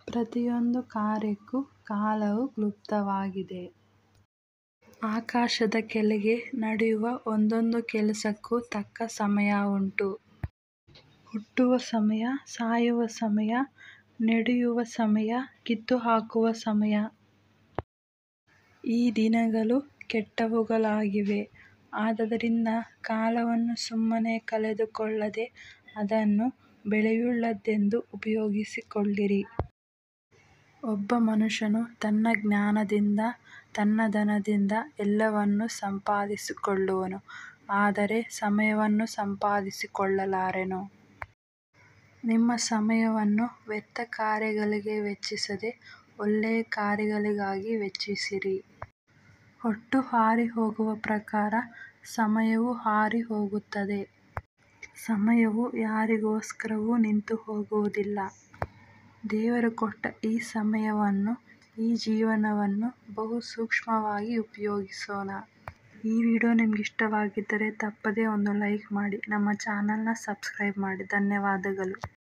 ಪ್ರತಿಯೊಂದು ಕಾರ್ಯಕ್ಕೂ ಕಾಲವು ಕ್ಲುಪ್ತವಾಗಿದೆ. ಆಕಾಶದ ಕೆಳಗೆ ನಡೆಯುವ ಒಂದೊಂದು ಕೆಲಸಕ್ಕೂ ತಕ್ಕ ಸಮಯ ಉಂಟು. ಹುಟ್ಟುವ ಸಮಯ, ಸಾಯುವ ಸಮಯ, ನೆಡೆಯುವ ಸಮಯ, ಕಿತ್ತುಹಾಕುವ ಸಮಯ. ಈ ದಿನಗಳು ಕೆಟ್ಟವುಗಳಾಗಿವೆ. ಆದದರಿಂದ ಕಾಲವನ್ನು ಸುಮ್ಮನೆ ಕಳೆದುಕೊಳ್ಳದೆ ಅದನ್ನು ಬೆಲೆಯುಳ್ಳದ್ದೆಂದು ಉಪಯೋಗಿಸಿಕೊಳ್ಳಿರಿ. ಒಬ್ಬ ಮನುಷ್ಯನು ತನ್ನ ಜ್ಞಾನದಿಂದ ತನ್ನ ಧನದಿಂದ ಎಲ್ಲವನ್ನೂ ಸಂಪಾದಿಸಿಕೊಳ್ಳುವನು, ಆದರೆ ಸಮಯವನ್ನು ಸಂಪಾದಿಸಿಕೊಳ್ಳಲಾರನು. ನಿಮ್ಮ ಸಮಯವನ್ನು ವ್ಯರ್ಥ ಕಾರ್ಯಗಳಿಗೆ ವೆಚ್ಚಿಸದೆ ಒಳ್ಳೆಯ ಕಾರ್ಯಗಳಿಗಾಗಿ ವೆಚ್ಚಿಸಿರಿ. ಹೊಟ್ಟು ಹಾರಿಹೋಗುವ ಪ್ರಕಾರ ಸಮಯವೂ ಹಾರಿಹೋಗುತ್ತದೆ. ಸಮಯವು ಯಾರಿಗೋಸ್ಕರವೂ ನಿಂತುಹೋಗುವುದಿಲ್ಲ. ದೇವರು ಕೊಟ್ಟ ಈ ಸಮಯವನ್ನು, ಈ ಜೀವನವನ್ನು ಬಹು ಸೂಕ್ಷ್ಮವಾಗಿ ಉಪಯೋಗಿಸೋಣ. ಈ ವಿಡಿಯೋ ನಿಮಗೆ ಇಷ್ಟವಾಗಿದ್ದರೆ ತಪ್ಪದೆ ಒಂದು ಲೈಕ್ ಮಾಡಿ, ನಮ್ಮ ಚಾನೆಲ್ನ ಸಬ್ಸ್ಕ್ರೈಬ್ ಮಾಡಿ. ಧನ್ಯವಾದಗಳು.